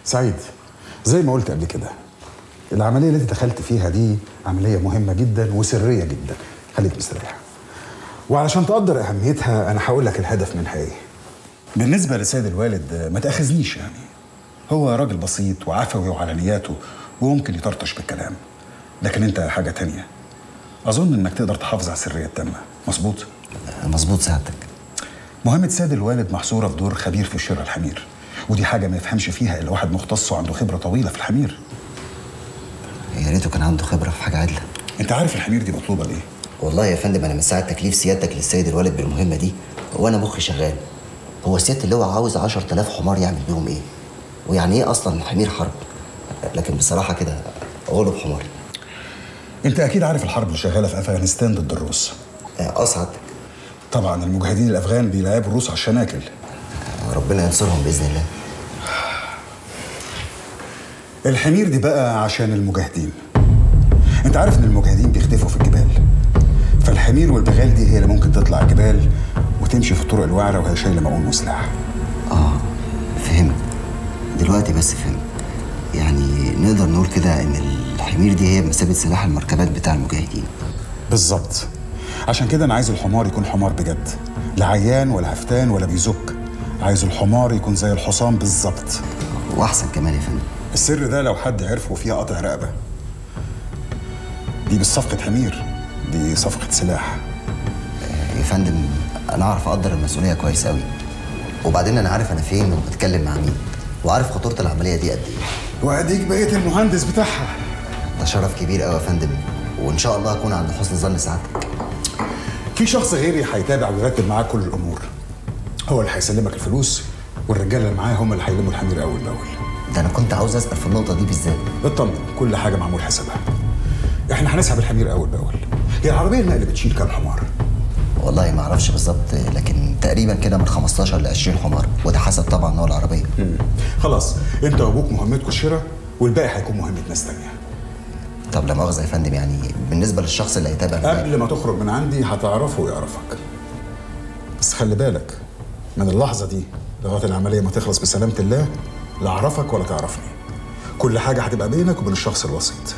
سعيد زي ما قلت قبل كده العمليه اللي انت دخلت فيها دي عمليه مهمه جدا وسريه جدا خليك مستريح وعلشان تقدر اهميتها انا هقول لك الهدف منها ايه بالنسبه لسيد الوالد ما تاخذنيش يعني هو راجل بسيط وعفوي وعلى نياته وممكن يطرطش بالكلام لكن انت حاجه تانية اظن انك تقدر تحافظ على السريه التامه مظبوط مظبوط سعادتك مهمه سيد الوالد محصوره في دور خبير في شراء الحمير ودي حاجه ما يفهمش فيها الا واحد مختص وعنده خبره طويله في الحمير يا ريته كان عنده خبره في حاجه عدله انت عارف الحمير دي مطلوبه ليه والله يا فندم انا من ساعه تكليف سيادتك للسيد الوالد بالمهمه دي وانا مخي شغال هو سياده اللواء عاوز 10000 حمار يعمل بيهم ايه ويعني ايه اصلا حمير حرب لكن بصراحه كده غلب حماري انت اكيد عارف الحرب اللي شغاله في افغانستان ضد الروس اه سعادتك طبعا المجاهدين الافغان بيلعبوا الروس على الشناكل ربنا ينصرهم باذن الله الحمير دي بقى عشان المجاهدين انت عارف ان المجاهدين بيختفوا في الجبال فالحمير والبغال دي هي اللي ممكن تطلع الجبال وتمشي في الطرق الوعره وهي شايله مؤون وسلاح اه فهمت دلوقتي بس فهمت يعني نقدر نقول كده ان الحمير دي هي مثابه سلاح المركبات بتاع المجاهدين بالظبط عشان كده انا عايز الحمار يكون حمار بجد لا عيان ولا هفتان ولا بيزك عايز الحمار يكون زي الحصان بالظبط واحسن كمان يا فندم السر ده لو حد عرفه فيها قطع رقبه دي مش صفقه حمير دي صفقه سلاح يا فندم انا اعرف اقدر المسؤوليه كويس قوي وبعدين انا عارف انا فين وبتكلم مع مين وعارف خطوره العمليه دي قد ايه واديك بقيت المهندس بتاعها ده شرف كبير قوي يا فندم وان شاء الله اكون عند حسن ظن سعادتك في شخص غيري هيتابع ويرتب معاك كل الامور هو اللي هيسلمك الفلوس والرجاله اللي معاه هم اللي هيلموا الحمير اول باول ده انا كنت عاوز اسال في النقطه دي بالذات اطمن كل حاجه معمول حسابها احنا هنسحب الحمير اول باول هي العربيه النقل بتشيل كام حمار والله ما اعرفش بالظبط لكن تقريبا كده من 15 ل 20 حمار وده حسب طبعا نوع العربيه خلاص انت وابوك مهمتكم الشراء والباقي هيكون مهمه ناس تانية طب لا مؤاخذه يا فندم يعني بالنسبه للشخص اللي هيتابع معايا قبل ما تخرج من عندي هتعرفه ويعرفك بس خلي بالك من اللحظه دي لغايه العمليه ما تخلص بسلامه الله لا اعرفك ولا تعرفني كل حاجه هتبقى بينك وبين الشخص الوسيط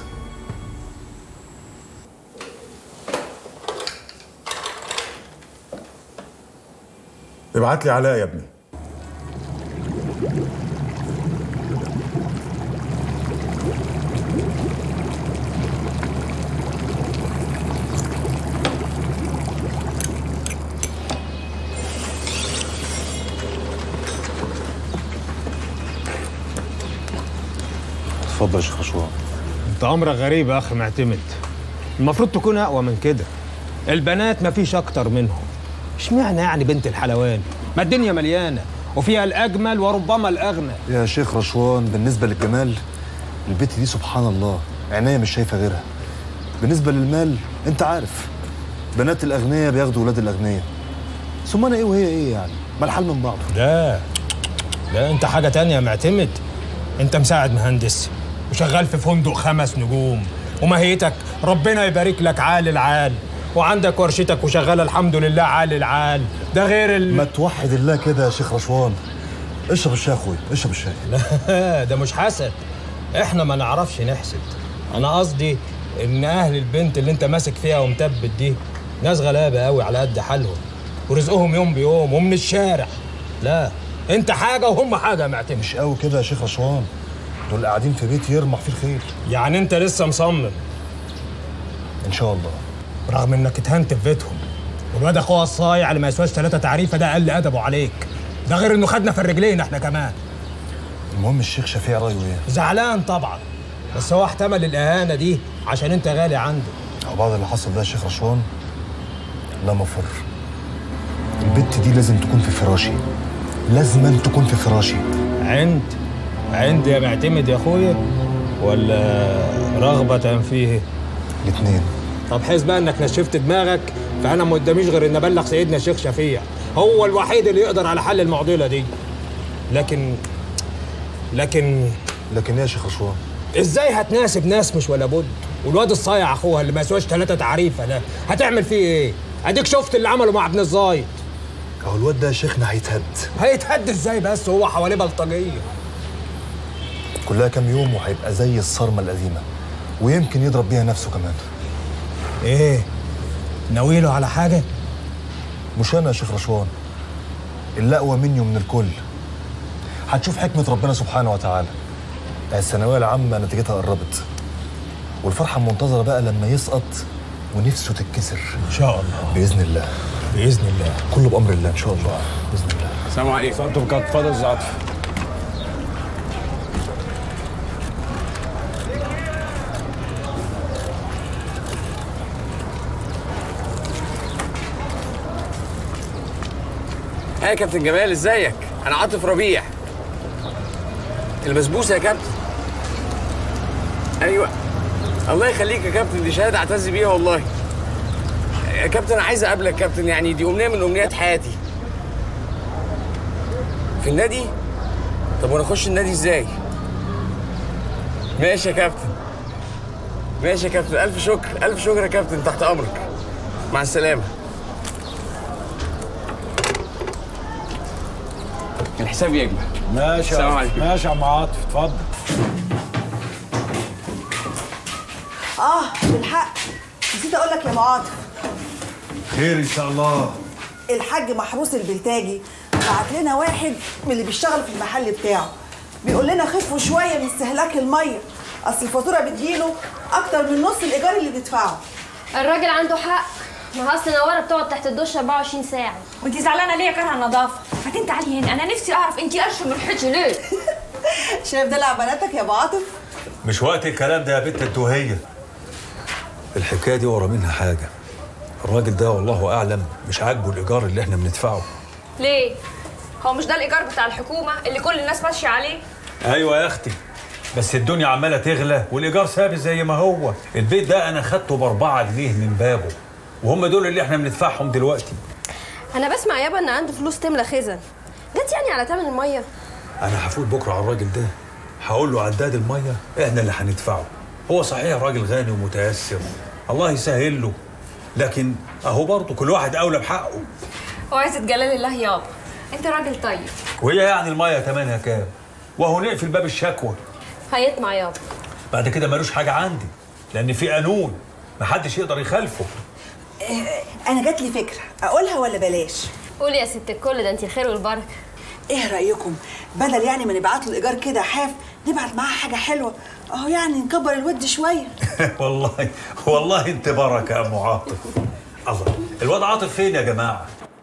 ابعت لي علاء يا ابني اتفضل يا شيخ رشوان انت امرك غريب يا اخ معتمد المفروض تكون اقوى من كده البنات مفيش اكتر منهم اشمعنى يعني بنت الحلوان ما الدنيا مليانه وفيها الاجمل وربما الاغنى يا شيخ رشوان بالنسبة للجمال البت دي سبحان الله عينيا مش شايفة غيرها بالنسبة للمال انت عارف بنات الأغنياء بياخدوا ولاد الأغنياء ثم أنا إيه وهي إيه يعني ما الحال من بعضه لا لا انت حاجه تانية يا معتمد انت مساعد مهندس وشغال في فندق خمس نجوم وماهيتك ربنا يبارك لك عال العال وعندك ورشتك وشغاله الحمد لله عال العال ده غير ال... ما توحد الله كده يا شيخ رشوان اشرب الشاي يا اخويا اشرب الشاي لا ده مش حسد احنا ما نعرفش نحسد انا قصدي ان اهل البنت اللي انت ماسك فيها ومثبت دي ناس غلابه قوي على قد حالهم ورزقهم يوم بيوم ومن الشارع لا انت حاجه وهم حاجه يا معتمد مش قوي كده يا شيخ رشوان دول قاعدين في بيت يرمح فيه الخير يعني انت لسه مصمم ان شاء الله رغم انك اتهنت في بيتهم والواد اخوها الصايع اللي ما يسواش ثلاثه تعريفه ده قل ادبه عليك ده غير انه خدنا في الرجلين احنا كمان المهم الشيخ شفيع رايه ايه زعلان طبعا بس هو احتمل الاهانه دي عشان انت غالي عنده او بعد اللي حصل ده يا شيخ رشوان لا مفر البت دي لازم تكون في فراشي لازما تكون في فراشي عند عند يا معتمد يا اخويا ولا رغبة فيه الاثنين طب حس بقى انك نشفت دماغك فانا ما قداميش غير ان ابلغ سيدنا الشيخ شفيع هو الوحيد اللي يقدر على حل المعضله دي لكن لكن لكن ايه يا شيخ رشوان ازاي هتناسب ناس مش ولا بد والواد الصايع اخوها اللي ما يسواش ثلاثه تعريفه ده هتعمل فيه ايه اديك شفت اللي عمله مع ابن الزايد اهو الواد ده يا شيخنا هيتهد هيتهد ازاي بس هو حواليه بلطجيه كلها كام يوم وهيبقى زي الصرمه القديمه ويمكن يضرب بيها نفسه كمان ايه ناويله على حاجه مش انا يا شيخ رشوان اللي اقوى مني ومن الكل هتشوف حكمه ربنا سبحانه وتعالى الثانويه العامه نتيجتها قربت والفرحه المنتظره بقى لما يسقط ونفسه تتكسر ان شاء الله باذن الله باذن الله كله بامر الله ان شاء الله باذن الله السلام عليكم انتوا كانت اتفضل يا عاطف ها يا كابتن جمال ازيك انا عاطف ربيع البسبوسه يا كابتن ايوه الله يخليك يا كابتن دي شهاده اعتز بيها والله يا كابتن انا عايز اقابلك يا كابتن يعني دي امنيه من امنيات حياتي في النادي طب وانا اخش النادي ازاي ماشي يا كابتن ماشي يا كابتن الف شكر الف شكر يا كابتن تحت امرك مع السلامه الحساب يجمع ماشي السلام يا عليكم. ماشي يا عم عاطف اتفضل اه بالحق نسيت اقول لك يا معاطف خير ان شاء الله الحاج محروس البلتاجي بعت لنا واحد من اللي بيشتغل في المحل بتاعه بيقول لنا خفوا شويه من استهلاك الميه اصل الفاتوره بتجيله اكتر من نص الايجار اللي بيدفعه الراجل عنده حق ما هو اصل نوره بتقعد تحت الدش 24 ساعه وانت زعلانه ليه يا كارهه النظافه بعدين تعالي هنا انا نفسي اعرف انت قرش من الحج ليه شايف دلع بناتك يا ابو عاطف مش وقت الكلام ده يا بنت التوهية الحكاية دي ورا منها حاجة الراجل ده والله أعلم مش عاجبه الإيجار اللي احنا بندفعه ليه هو مش ده الايجار بتاع الحكومه اللي كل الناس ماشيه عليه أيوة يا أختي بس الدنيا عمالة تغلى والإيجار ثابت زي ما هو البيت ده أنا خدته بأربعة جنيه من بابه وهم دول اللي احنا بندفعهم دلوقتي انا بسمع يابا ان عنده فلوس تملى خزن جت يعني على تمن الميه أنا هفوت بكرة على الراجل ده هقول له عداد المية احنا اللي هندفعه هو صحيح راجل غني ومتيسر الله يسهل له لكن أهو برضه كل واحد أولى بحقه وعزة جلال الله يابا انت راجل طيب وهي يعني المية تمنها كام؟ وهو نقفل باب الشكوى هيطمع يابا بعد كده ملوش حاجة عندي لأن في قانون محدش يقدر يخالفه انا جات لي فكره اقولها ولا بلاش قولي يا ست الكل ده انت الخير والبركه ايه رايكم بدل يعني ما نبعت له الايجار كده حاف نبعت معاه حاجه حلوه اهو يعني نكبر الود شويه والله والله انت بركة يا أم عاطف الله الواد عاطف فين يا جماعة؟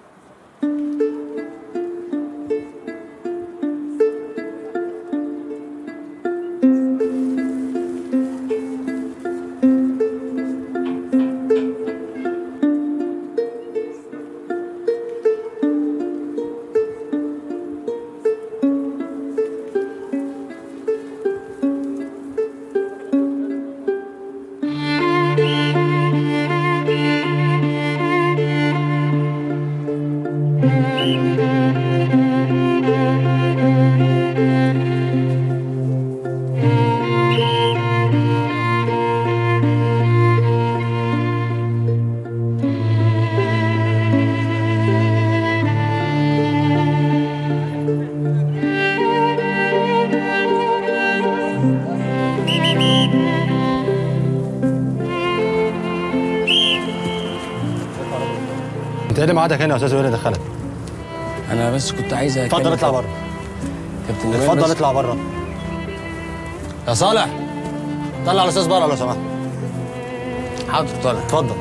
انت ايه اللي معادك هنا يا استاذ وين دخلك انا بس كنت عايز اتفضل اطلع بره كابتن جمال اتفضل بس- اطلع بره يا صالح طلع الاستاذ بره لو سمحت حاضر طالع اتفضل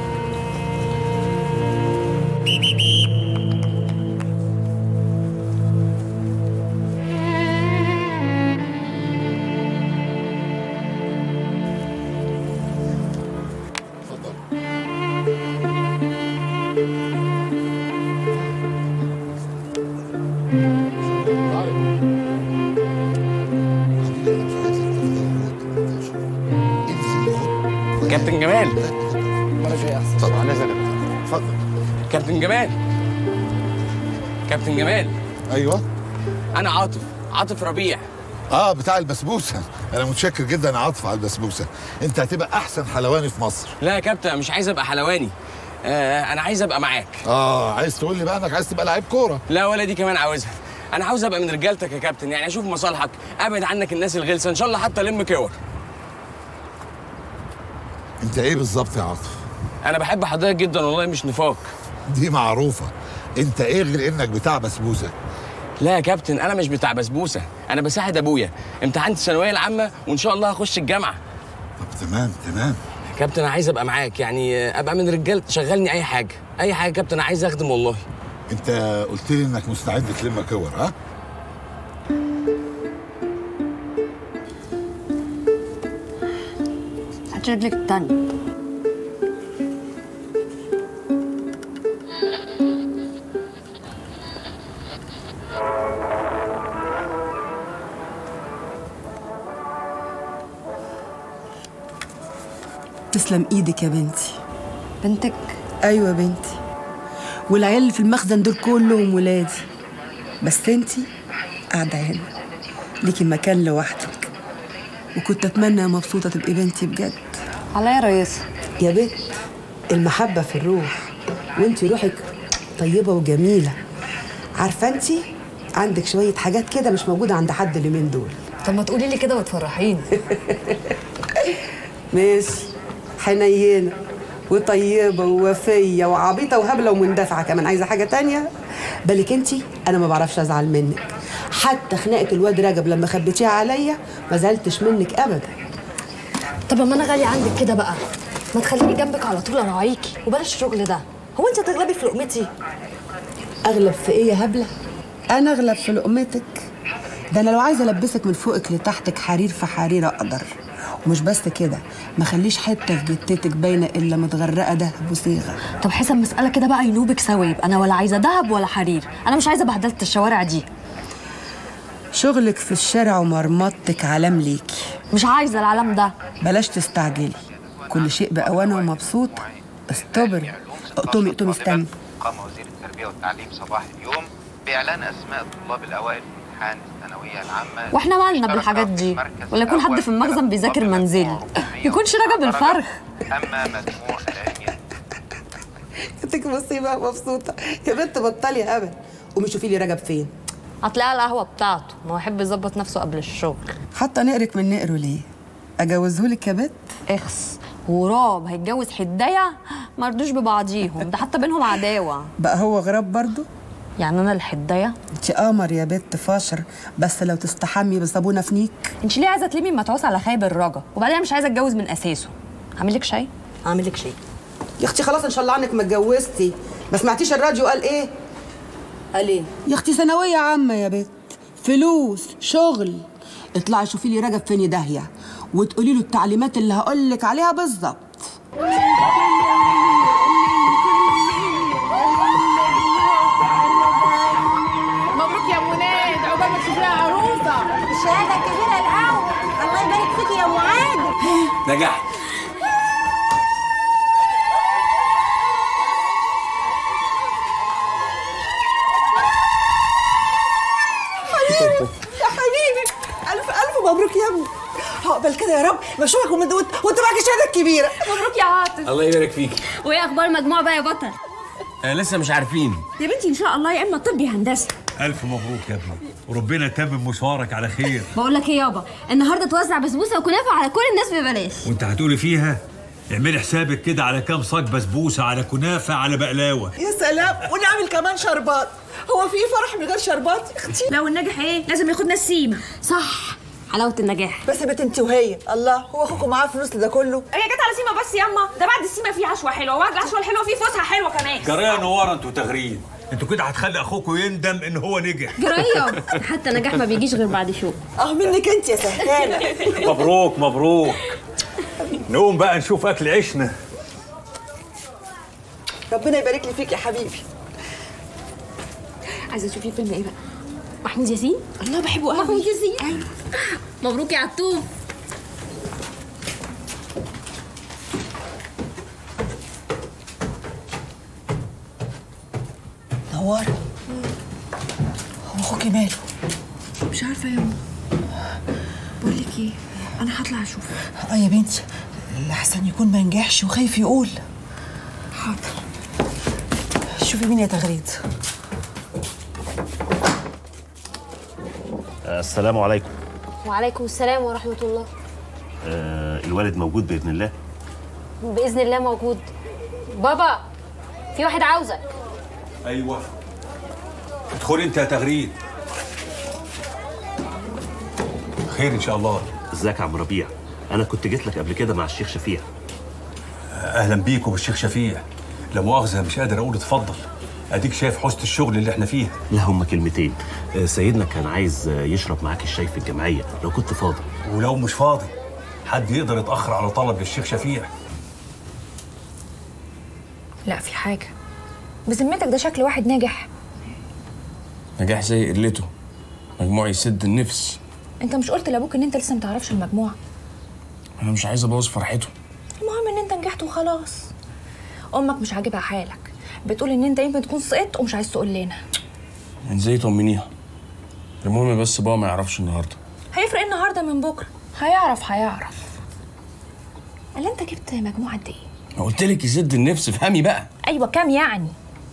كابتن جمال اتفضل اتفضل كابتن جمال كابتن جمال ايوه انا عاطف عاطف ربيع اه بتاع البسبوسه انا متشكر جدا يا عاطف على البسبوسه انت هتبقى احسن حلواني في مصر لا يا كابتن أنا مش عايز ابقى حلواني آه انا عايز ابقى معاك اه عايز تقول لي بقى انك عايز تبقى لعيب كوره لا ولا دي كمان عاوزها انا عاوز ابقى من رجالتك يا كابتن يعني اشوف مصالحك ابعد عنك الناس الغلسه ان شاء الله حتى الم كور انت ايه بالظبط يا عاطف انا بحب حضرتك جدا والله مش نفاق دي معروفه انت ايه غير انك بتاع بسبوسه لا يا كابتن انا مش بتاع بسبوسه انا بساعد ابويا امتحنت الثانويه العامه وان شاء الله هخش الجامعه طب تمام تمام كابتن انا عايز ابقى معاك يعني ابقى من رجال شغلني اي حاجه اي حاجه يا كابتن انا عايز اخدم والله انت قلت لي انك مستعد تلم كور ها هات رجلك التانية تسلم ايدك يا بنتي بنتك ايوه بنتي والعيال اللي في المخزن دول كلهم ولادي بس انتي قاعده هنا ليكي مكان لوحدك وكنت اتمنى مبسوطه تبقي بنتي بجد على يا ريس يا بنت المحبه في الروح وانتي روحك طيبه وجميله عارفه انتي عندك شويه حاجات كده مش موجوده عند حد اليومين دول طب ما تقولي لي كده وتفرحيني ماشي حنينه وطيبه ووفيه وعبيطه وهبله ومندفعه كمان عايزه حاجه تانية بالك انتي انا ما بعرفش ازعل منك حتى خناقه الواد رجب لما خبيتيها عليا ما زعلتش منك ابدا طب ما انا غالية عندك كده بقى ما تخليني جنبك على طول اراعيكي وبلاش الشغل ده هو انت هتغلبي في لقمتي اغلب في ايه يا هبله انا اغلب في لقمتك ده انا لو عايزه البسك من فوقك لتحتك حرير في حرير اقدر ومش بس كده ما خليش حته في جتتك باينه الا متغرقه دهب وصيغه طب حسب مسألة كده بقى ينوبك سوا يبقى انا ولا عايزة دهب ولا حرير انا مش عايزة بهدلة الشوارع دي شغلك في الشارع ومرمطتك علام ليكي مش عايزة العالم ده بلاش تستعجلي كل شيء بأوانه ومبسوطة استبري اقطمي اقطمي استني قام وزير التربية والتعليم صباح اليوم بإعلان أسماء الطلاب الأوائل في امتحان الثانوية العامة واحنا مالنا بالحاجات دي ولا يكون حد في المخزن بيذاكر منزلي يكونش رجب الفرخ أما مجموع العلمي انتك مصيبة مبسوطة يا بنت بطلي هبل قومي شوفي لي رجب فين هتلاقيها على القهوة بتاعته ما هو يحب يظبط نفسه قبل الشغل حتى نقرك من نقره ليه اجوزهولك يا بنت اخس وراب هيتجوز حداية مردوش ببعضيهم ده حتى بينهم عداوة بقى هو غراب برضو يعني انا الحداية انت قمر يا بنت فاشر بس لو تستحمي بصابونه فنيك انت ليه عايزة تلمي متعوس على خايب الرجا وبعدين أنا مش عايزة اتجوز من اساسه اعمل لك شاي اعمل لك شاي يا اختي خلاص ان شاء الله عنك ما اتجوزتي ما سمعتيش الراديو قال ايه قال ايه يا اختي ثانويه عامه يا بنت فلوس شغل اطلعي شوفي لي رجب فين داهيه وتقولي له التعليمات اللي هقول لك عليها بالظبط مبروك يا مناد عقبال ما تشوف لها عروسه الشهاده الكبيره الاول الله يبارك فيك يا ام عادل نجحت حبيبي يا حبيبي الف الف مبروك يا ابني عقبال كده يا رب بشوفك وانت وانت معاك الشهاده الكبيره مبروك يا عاطف الله يبارك فيك وايه اخبار المجموع بقى يا بطل آه لسه مش عارفين يا بنتي ان شاء الله يا اما طب يا هندسه ألف مبروك يا ابني وربنا يتمم مشوارك على خير بقول لك ايه يابا النهارده توزع بسبوسه وكنافه على كل الناس ببلاش وانت هتقولي فيها اعملي حسابك كده على كام صاج بسبوسه على كنافه على بقلاوه يا سلام ونعمل كمان شربات هو في فرح من غير شربات يا اختي لو النجح ايه لازم ياخدنا السيمه صح حلاوه النجاح بس يا بنت انت وهي الله هو اخوكم معاه فلوس لده كله هي جت على سيمه بس ياما ده بعد السيمه فيه عشوه حلوه وبعد العشوه الحلوه فيه فسحه حلوه كمان جرايه نوار انتوا تغريد انتوا كده هتخلي اخوكم يندم ان هو نجح جرايه حتى نجاح ما بيجيش غير بعد شغل اه منك انت يا سهلانه مبروك مبروك نقوم بقى نشوف اكل عيشنا ربنا يبارك لي فيك يا حبيبي عايزه تشوفي فيلم ايه بقى محمود ياسين الله بحبه قوي محمود ياسين ايوه مبروك يا عطوف نوار هو اخوكي ماله مش عارفه يا ماما بقول لك ايه انا هطلع اشوف اه يا بنتي لحسن يكون ما نجحش وخايف يقول حاضر شوفي مين يا تغريد السلام عليكم وعليكم السلام ورحمة الله آه الوالد موجود باذن الله بإذن الله موجود بابا في واحد عاوزك ايوه ادخل انت يا تغريد خير ان شاء الله ازيك يا عم ربيع انا كنت جيت لك قبل كده مع الشيخ شفيع اهلا بيكم بالشيخ شفيع لا مؤاخذه مش قادر اقول اتفضل اديك شايف حسن الشغل اللي احنا فيه لا هما كلمتين آه سيدنا كان عايز آه، يشرب معاك الشاي في الجمعيه لو كنت فاضي ولو مش فاضي حد يقدر يتاخر على طلب للشيخ شفيع لا في حاجة بذمتك ده شكل واحد ناجح نجاح زي قلته مجموع يسد النفس انت مش قلت لابوك ان انت لسه متعرفش المجموع انا مش عايز ابوظ فرحته المهم ان انت نجحت وخلاص امك مش عاجبها حالك بتقول ان انت يمكن تكون سقطت ومش عايز تقول لنا ازاي طمنيها المهم بس بابا ما يعرفش النهارده هيفرق إيه النهارده من بكره هيعرف هيعرف اللي انت جبت مجموع قد ايه ما قلت لك يسد النفس افهمي بقى ايوه كام يعني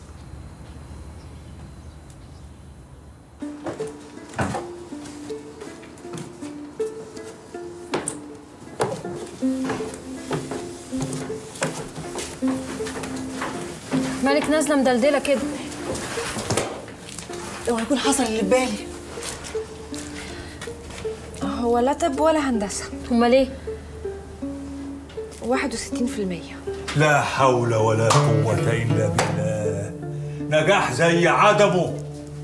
مالك نازلة مدلدلة كده اوعى يكون حصل اللي في بالي هو لا طب ولا هندسه امال ايه 61% لا حول ولا قوه الا بالله نجاح زي عدمه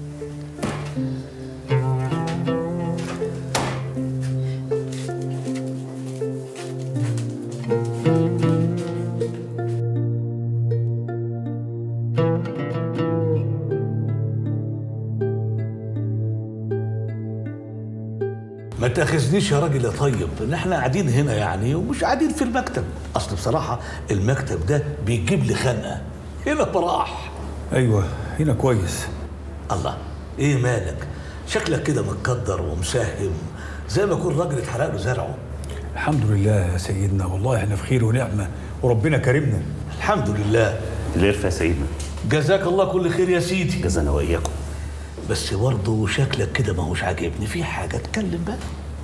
ما تاخذنيش يا راجل يا طيب ان احنا قاعدين هنا يعني ومش قاعدين في المكتب اصل بصراحه المكتب ده بيجيب لي خنقه هنا براح ايوه هنا كويس الله ايه مالك شكلك كده متقدر ومساهم زي ما يكون راجل اتحرق له زرعه الحمد لله يا سيدنا والله احنا في خير ونعمه وربنا كرمنا الحمد لله القرفة يا سيدنا جزاك الله كل خير يا سيدي جزانا واياكم بس برضه شكلك كده ما هوش عاجبني في حاجه اتكلم بقى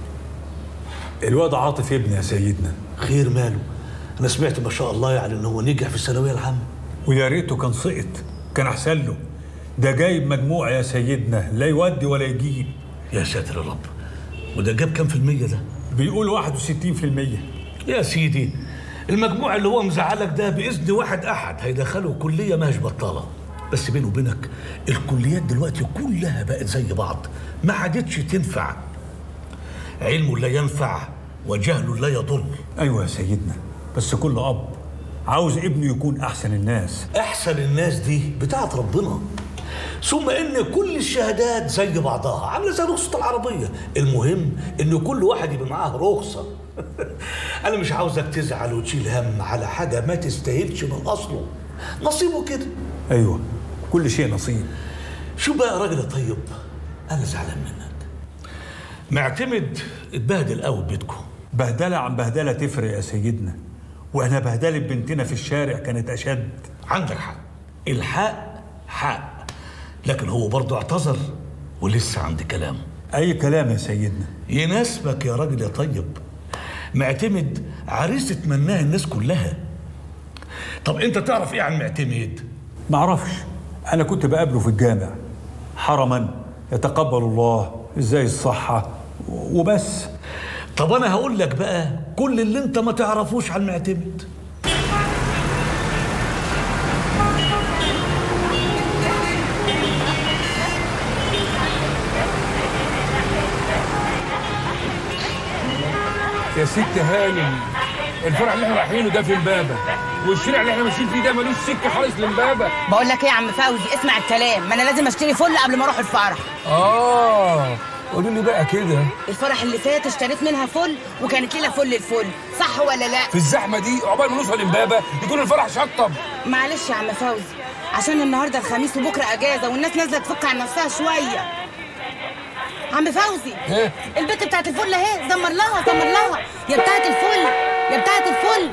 الواد عاطف ابني يا سيدنا خير ماله انا سمعت ما شاء الله يعني ان هو نجح في الثانويه العامه ويا ريته كان سقط كان احسن له ده جايب مجموع يا سيدنا لا يودي ولا يجيب يا ساتر يا رب وده جاب كام في المية ده؟ بيقول 61% يا سيدي المجموع اللي هو مزعلك ده بإذن واحد أحد هيدخله كلية ماهيش بطالة بس بيني وبينك الكليات دلوقتي كلها بقت زي بعض ما عادتش تنفع علم لا ينفع وجهل لا يضر ايوه يا سيدنا بس كل اب عاوز ابنه يكون احسن الناس احسن الناس دي بتاعت ربنا ثم ان كل الشهادات زي بعضها عامله زي رخصه العربيه المهم ان كل واحد يبقى معاه رخصه انا مش عاوزك تزعل وتشيل هم على حاجه ما تستاهلش من اصله نصيبه كده ايوه كل شيء نصيب شو بقى يا راجل يا طيب انا زعلان منك معتمد اتبهدل قوي بيتكم بهدله عن بهدله تفرق يا سيدنا واحنا بهدله بنتنا في الشارع كانت اشد عندك حق الحق حق لكن هو برضه اعتذر ولسه عندي كلام اي كلام يا سيدنا يناسبك يا راجل يا طيب معتمد عريس تتمناه الناس كلها طب انت تعرف ايه عن معتمد معرفش انا كنت بقابله في الجامع حرما يتقبل الله ازاي الصحه وبس طب انا هقول لك بقى كل اللي انت ما تعرفوش عن معتمد يا ست هانم الفرع اللي احنا رايحينه ده في امبابه والشارع اللي احنا ماشيين فيه ده ملوش سكه خالص لامبابه بقول لك ايه يا عم فوزي اسمع الكلام ما انا لازم اشتري فل قبل ما اروح الفرح اه قولوا لي بقى كده الفرح اللي فات اشتريت منها فل وكانت ليله فل الفل صح ولا لا في الزحمه دي عقبال ما نوصل امبابه يكون الفرح شطب معلش يا عم فوزي عشان النهارده الخميس وبكره اجازه والناس نازله تفك عن نفسها شويه عم فوزي ايه البت بتاعت الفل اهي زمر لها زمر لها يا بتاعت الفل يا بتاعت الفل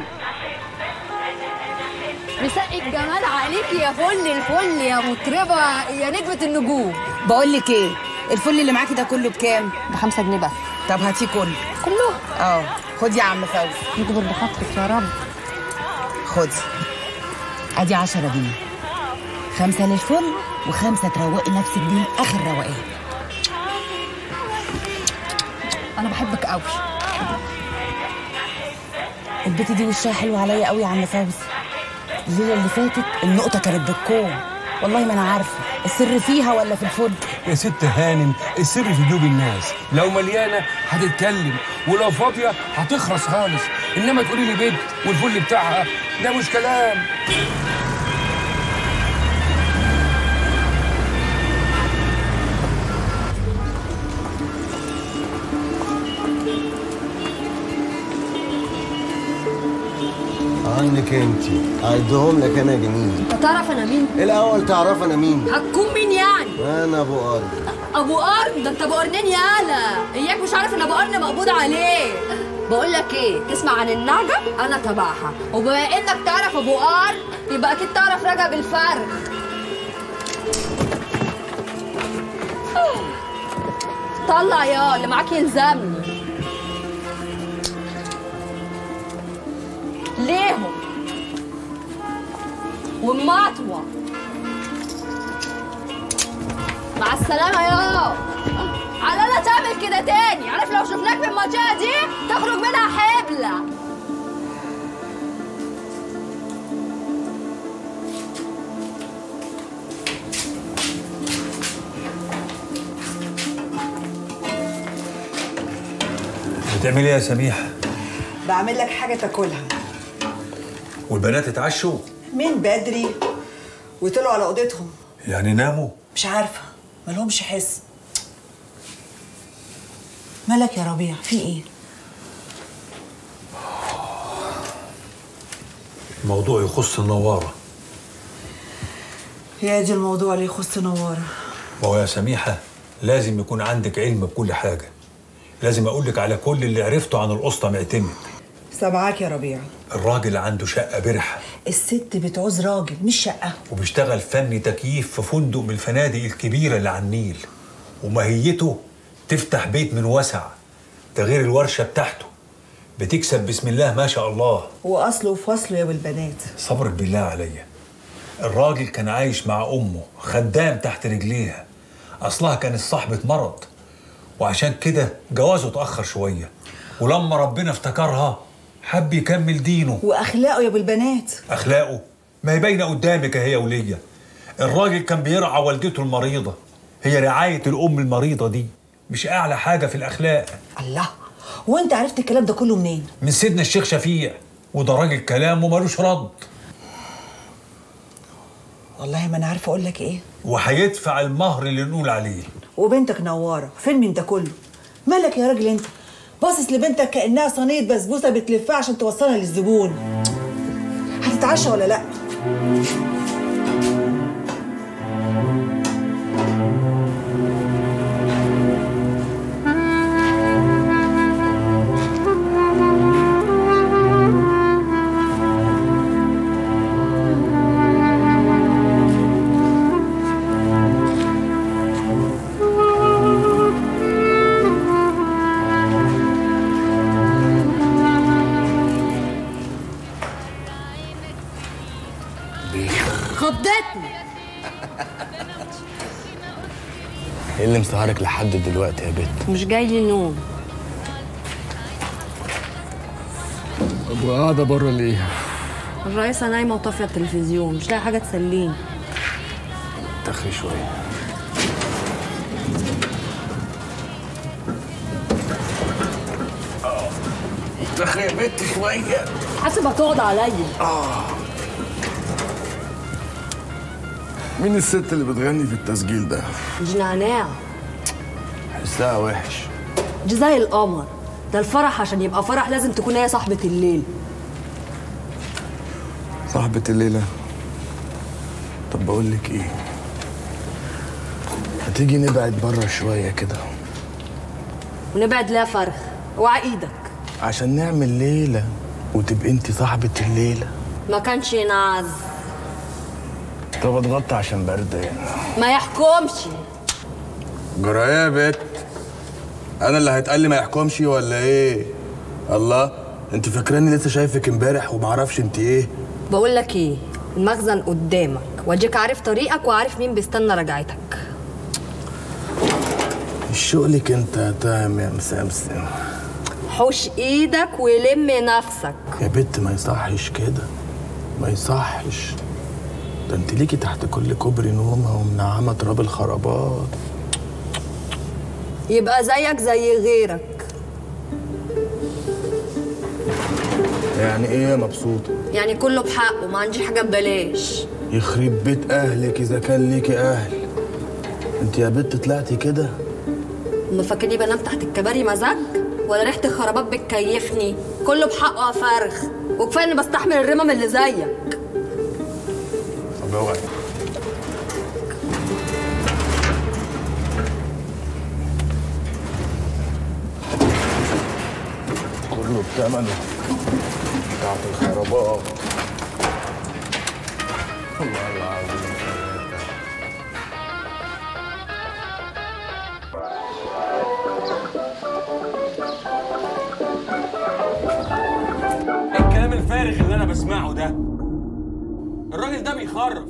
مسقي الجمال عليكي يا فل الفل يا مطربة يا نجمة النجوم بقول لك ايه الفل اللي معاكي ده كله بكام بخمسة جنيه بس طب هاتيه كله كله اه خدي يا عم فوزي يكبر بخاطرك يا رب خدي ادي 10 جنيه خمسة للفل وخمسة تروقي نفسك بيهم اخر روقان انا بحبك قوي البت دي وشها حلو عليا قوي يا عم فوزي الليله اللي فاتت النقطه كانت بالكوم والله ما انا عارفه السر فيها ولا في الفل يا ست هانم السر في قلوب الناس لو مليانه هتتكلم ولو فاضيه هتخرس خالص انما تقولي لي بنت والفل بتاعها ده مش كلام عنك انت هيديهم لك انا جميل انت تعرف انا مين؟ الاول تعرف انا مين هتكون مين يعني؟ انا ابو قرن ابو قرن ده انت ابو قرنين يالا اياك مش عارف ان ابو قرن مقبوض عليه بقول لك ايه تسمع عن النعجه انا تبعها وبما انك تعرف ابو قرن يبقى اكيد تعرف رجب الفرخ طلع يا اللي معاك يلزمني ليهم ومطوة مع السلامة يا على لا تعمل كده تاني عارف لو شفناك في المنطقة دي تخرج منها حبلة بتعملي ايه يا سميحه بعمل لك حاجة تاكلها والبنات اتعشوا من بدري وطلعوا على اوضتهم يعني ناموا مش عارفة مالهمش حس مالك يا ربيع في ايه؟ الموضوع يخص النواره يا دي الموضوع اللي يخص نوارة ما هو يا سميحه لازم يكون عندك علم بكل حاجه لازم اقول لك على كل اللي عرفته عن القسطى معتمد سامعاك يا ربيع الراجل عنده شقه برحه الست بتعوز راجل مش شقة وبيشتغل فني تكييف في فندق من الفنادق الكبيره اللي على النيل وماهيته تفتح بيت من وسع ده غير الورشه بتاعته بتكسب بسم الله ما شاء الله واصله وفصله يا بالبنات صبرك بالله عليا الراجل كان عايش مع امه خدام تحت رجليها اصلها كانت صاحبه مرض وعشان كده جوازه اتاخر شويه ولما ربنا افتكرها حب يكمل دينه واخلاقه يا بالبنات اخلاقه ما هي باينه قدامك اهي يا وليه الراجل كان بيرعى والدته المريضه هي رعايه الام المريضه دي مش اعلى حاجه في الاخلاق الله وانت عرفت الكلام ده كله منين؟ من سيدنا الشيخ شفيع وده راجل كلامه ملوش رد والله ما انا عارفه اقول لك ايه وهيدفع المهر اللي نقول عليه وبنتك نواره فين من ده كله مالك يا راجل انت باصص لبنتك كانها صينيه بسبوسه بتلفها عشان توصلها للزبون هتتعشى ولا لا خضتني ايه اللي مسهرك لحد دلوقتي يا بت مش جاي لي نوم طب قاعده بره ليه الرئيسة نايمة وطافية التلفزيون مش لاقي حاجة تسليني تخري شويه تخري يا بنت شويه حاسب هتقعد عليا مين الست اللي بتغني في التسجيل ده دي نعناع حسها وحش دي زي القمر ده الفرح عشان يبقى فرح لازم تكون هي صاحبة الليل صاحبة الليلة طب بقول لك ايه هتيجي نبعد بره شوية كده ونبعد لها فرخ اوعى ايدك عشان نعمل ليلة وتبقى انت صاحبة الليلة ما كانش ينعز طب اتغطى عشان برد يعني ما يحكمش جرايه يا بت انا اللي هيتقال لي ما يحكمش ولا ايه الله انت فاكراني لسه شايفك امبارح ومعرفش انت ايه بقول لك ايه المخزن قدامك واديك عارف طريقك وعارف مين بيستنى رجعتك شغلك انت يا تام يا مسامسم حوش ايدك ولم نفسك يا بت ما يصحش كده ما يصحش ده انت ليكي تحت كل كوبري نومه ومنعمه تراب الخرابات يبقى زيك زي غيرك يعني ايه يا مبسوطه يعني كله بحقه ما عنديش حاجه ببلاش يخرب بيت اهلك اذا كان ليكي اهل انت يا بت طلعتي كده ما فاكرني بنام تحت الكباري مزاج ولا ريحه الخرابات بتكيفني كله بحقه يا فرخ وكفايه اني بستحمل الرمم اللي زيك طب اوعي كله بتمنه بتاعت الخرابات الله العظيم الكلام الفارغ اللي انا بسمعه ده الراجل ده بيخرف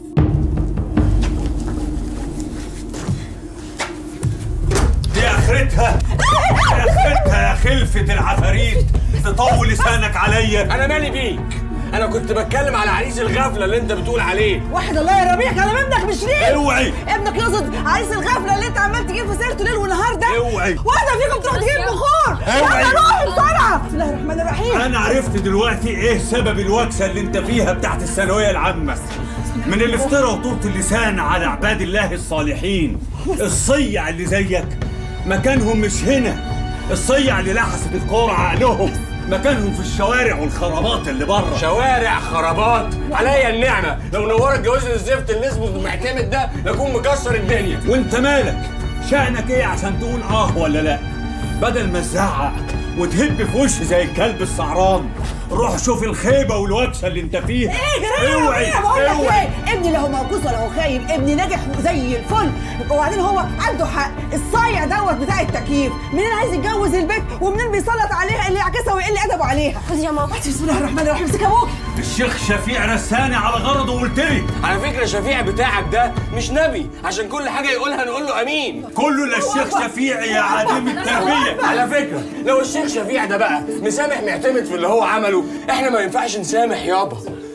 دي اخرتها دي اخرتها يا خلفة العفاريت تطول لسانك عليا انا مالي بيك انا كنت بتكلم على عريس الغفله اللي انت بتقول عليه واحد الله يا ربيع كلام ابنك مش ليه اوعي. ابنك يقصد عايز الغفله اللي انت عمال تجيب في سيرته ليل ونهار ده اوعي. واحده فيكم تروح تجيب بخور اوعي. يلا روح بسرعه بسم الله الرحمن الرحيم انا عرفت دلوقتي ايه سبب الوكسه اللي انت فيها بتاعت الثانويه العامه من الافتراء وطولة اللسان على عباد الله الصالحين الصيع اللي زيك مكانهم مش هنا الصيع اللي لحست الكورة عقلهم مكانهم في الشوارع والخرابات اللي بره شوارع خرابات عليا النعمه لو نورت جواز الزفت اللي اسمه المعتمد ده لاكون مكسر الدنيا وانت مالك شأنك ايه عشان تقول اه ولا لا بدل ما تزعق وتهب في وشي زي الكلب السعران روح شوف الخيبه والوكسه اللي انت فيها ايه جرايه يا اوعي ربيع بقول لك اوعي ايه ابني لا هو موجود ولا هو خايب ابني ناجح زي الفل وبعدين هو عنده حق الصايع دوت بتاع التكييف منين عايز يتجوز البيت ومنين بيسلط عليها اللي يعكسها ويقل ادبه عليها خدي يا ماما بسم الله الرحمن الرحيم امسك ابوك الشيخ شفيع رساني على غرضه وقلت لي على فكره شفيع بتاعك ده مش نبي عشان كل حاجه يقولها نقول له امين كله للشيخ شفيع يا عديم التربيه على فكره لو الشيخ شفيع ده بقى مسامح معتمد في اللي هو عمله احنا ما ينفعش نسامح يابا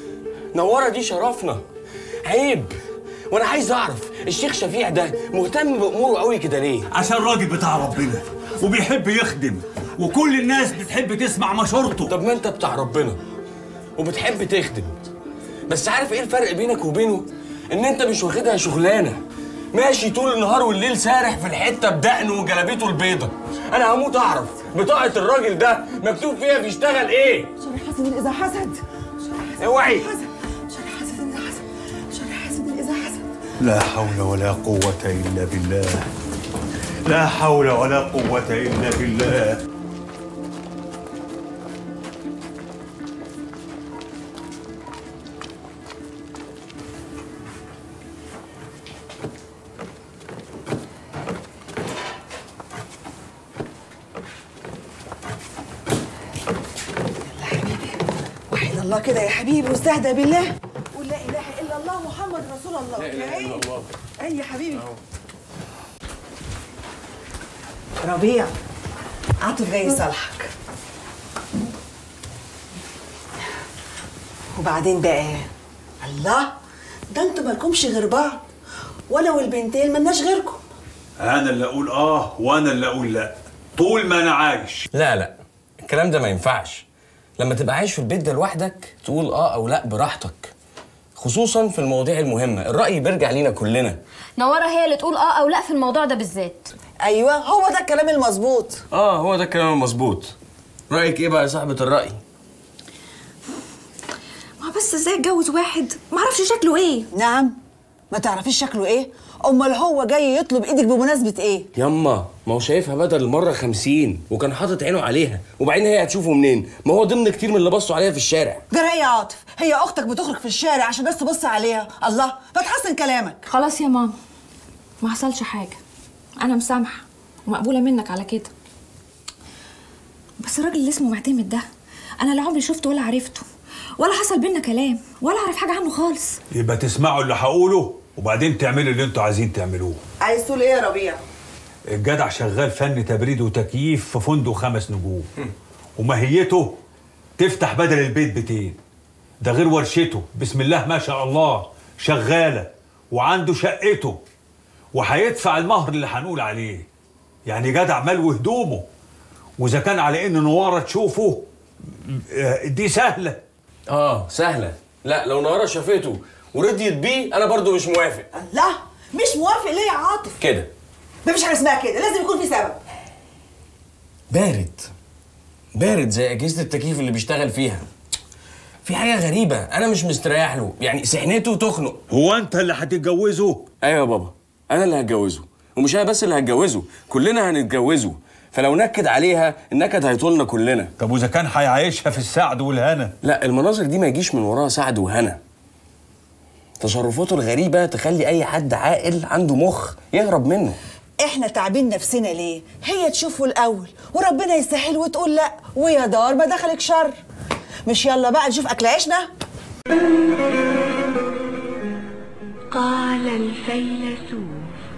نوره دي شرفنا عيب وانا عايز اعرف الشيخ شفيع ده مهتم باموره قوي كده ليه عشان راجل بتاع ربنا وبيحب يخدم وكل الناس بتحب تسمع مشورته طب ما انت بتاع ربنا وبتحب تخدم بس عارف ايه الفرق بينك وبينه ان انت مش واخدها شغلانه ماشي طول النهار والليل سارح في الحته بدقنه وجلابيته البيضه انا هموت اعرف بطاقه الراجل ده مكتوب فيها بيشتغل ايه شر حسد اذا حسد اوعي شر حسد اذا حسد شر حسد اذا حسد لا حول ولا قوة إلا بالله لا حول ولا قوة إلا بالله وحيد الله كده يا حبيبي واستهدى بالله قول لا اله الا الله محمد رسول الله لا إله إلا الله. اي يا حبيبي ربيع عاطف جاي يصالحك وبعدين بقى الله ده انتوا مالكمش غير بعض وانا والبنتين ملناش غيركم أنا اللي أقول آه وأنا اللي أقول لا طول ما أنا عايش لا لا الكلام ده ما ينفعش لما تبقى عايش في البيت ده لوحدك تقول اه او لا براحتك خصوصا في المواضيع المهمه الراي بيرجع لينا كلنا نوره هي اللي تقول اه او لا في الموضوع ده بالذات ايوه هو ده الكلام المظبوط اه هو ده الكلام المظبوط رايك ايه بقى يا صاحبه الراي ما بس ازاي اتجوز واحد ما اعرفش شكله ايه نعم ما تعرفيش شكله ايه امال هو جاي يطلب ايدك بمناسبه ايه ياما ما هو شايفها بدل المره خمسين وكان حاطط عينه عليها وبعدين هي هتشوفه منين ما هو ضمن كتير من اللي بصوا عليها في الشارع جرى يا عاطف هي اختك بتخرج في الشارع عشان بس تبص عليها الله ما تحسن كلامك خلاص يا ماما ما حصلش حاجه انا مسامحه ومقبوله منك على كده بس الراجل اللي اسمه معتمد ده انا لا عمري شفته ولا عرفته ولا حصل بينا كلام ولا اعرف حاجه عنه خالص يبقى تسمعوا اللي هقوله وبعدين تعملوا اللي انتوا عايزين تعملوه عايز تقول ايه يا ربيع الجدع شغال فن تبريد وتكييف في فندق خمس نجوم وماهيته تفتح بدل البيت بيتين ده غير ورشته بسم الله ما شاء الله شغالة وعنده شقته وهيدفع المهر اللي هنقول عليه يعني جدع مال وهدومه واذا كان على ان نواره تشوفه آه، دي سهله اه سهله لا لو نهارة شافته ورضيت بيه انا برضو مش موافق لا مش موافق ليه يا عاطف كده مفيش حاجه اسمها كده لازم يكون في سبب بارد بارد زي اجهزه التكييف اللي بيشتغل فيها في حاجه غريبه انا مش مستريح له يعني سحنته تخنق هو انت اللي هتتجوزه ايوه يا بابا انا اللي هتجوزه ومش انا بس اللي هتجوزه كلنا هنتجوزه فلو نكد عليها النكد هيطولنا كلنا طب واذا كان هيعيشها في السعد والهنا لا المناظر دي ما يجيش من وراها سعد وهنا تصرفاته الغريبه تخلي اي حد عاقل عنده مخ يهرب منه احنا تعبين نفسنا ليه هي تشوفه الاول وربنا يسهل وتقول لا ويا دار ما دخلك شر مش يلا بقى نشوف اكل عيشنا قال الفيلسوف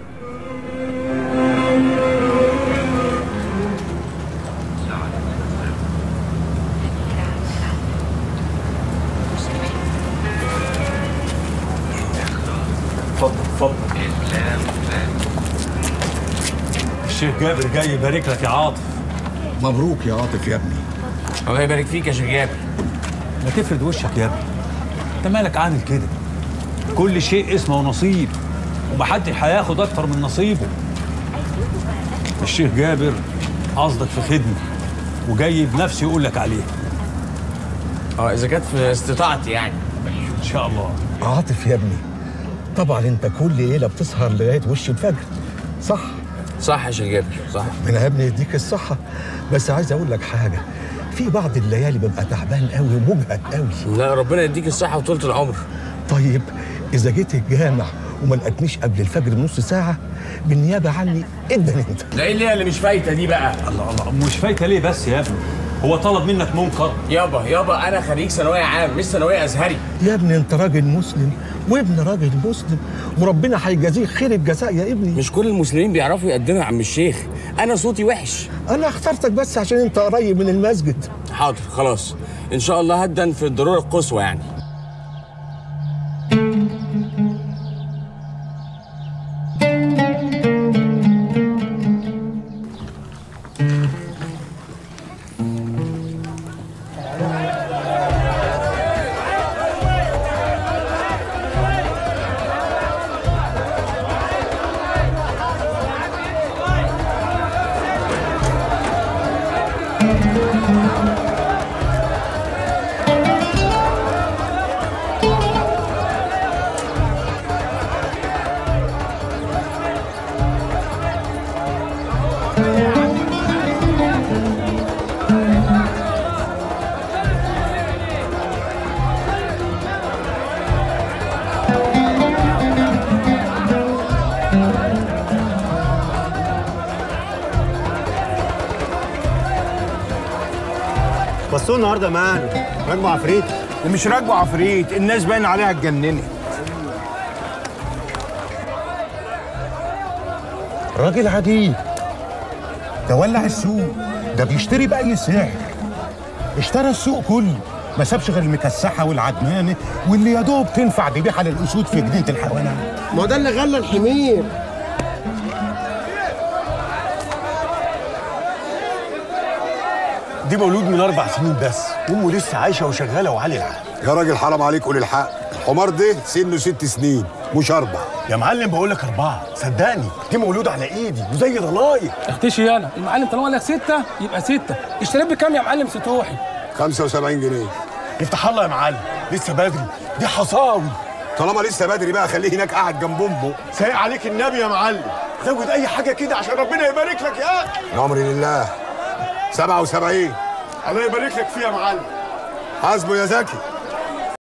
اتفضل اتفضل الشيخ جابر جاي يبارك لك يا عاطف مبروك يا عاطف يا ابني الله يبارك فيك يا شيخ جابر ما تفرد وشك يا ابني انت مالك عامل كده كل شيء اسمه نصيب ومحدش هياخد اكتر من نصيبه الشيخ جابر قصدك في خدمه وجاي بنفسه يقول لك عليها اه اذا كانت في استطاعتي يعني ان شاء الله عاطف يا ابني طبعا انت كل ليله بتسهر لغايه وش الفجر صح صح يا شيخ جابر صح ربنا يا ابني يديك الصحه بس عايز اقول لك حاجه في بعض الليالي ببقى تعبان قوي ومجهد قوي لا ربنا يديك الصحه وطولة العمر طيب اذا جيت الجامع وما لقيتنيش قبل الفجر بنص ساعه بالنيابه عني ابدا انت ده ايه اللي اللي مش فايته دي بقى الله الله مش فايته ليه بس يا ابني هو طلب منك منكر يابا يابا انا خريج ثانويه عام مش ثانويه ازهري يا ابني انت راجل مسلم وابن راجل مسلم وربنا هيجازيك خير الجزاء يا ابني مش كل المسلمين بيعرفوا يقدموا يا عم الشيخ انا صوتي وحش انا اخترتك بس عشان انت قريب من المسجد حاضر خلاص ان شاء الله هدن في الضروره القصوى يعني بس هو النهارده ماله راكبه عفريت ومش راكبه عفريت الناس باين عليها اتجننت راجل عديد ده ولع السوق ده بيشتري بأي سعر اشترى السوق كله ما سابش غير المكسحة والعدمانة واللي يا دوب تنفع ذبيحة للأسود في جنينة الحيوانات ما ده اللي غلى الحمير دي مولود من أربع سنين بس أمه لسه عايشة وشغالة وعلي العال يا راجل حرام عليك قول الحق الحمار ده سنه ست سنين مش اربع يا معلم بقول لك أربعة صدقني دي مولود على إيدي وزي ضلايق اختشي انا المعلم طالما قال لك ستة يبقى ستة اشتريت بكام يا معلم ستوحي 75 جنيه يفتح الله يا معلم لسه بدري دي حصاوي طالما لسه بدري بقى خليه هناك قاعد جنب امه سايق عليك النبي يا معلم زود أي حاجة كده عشان ربنا يبارك لك يا الامر لله 77 الله يبارك لك فيها يا معلم حاسبه يا زكي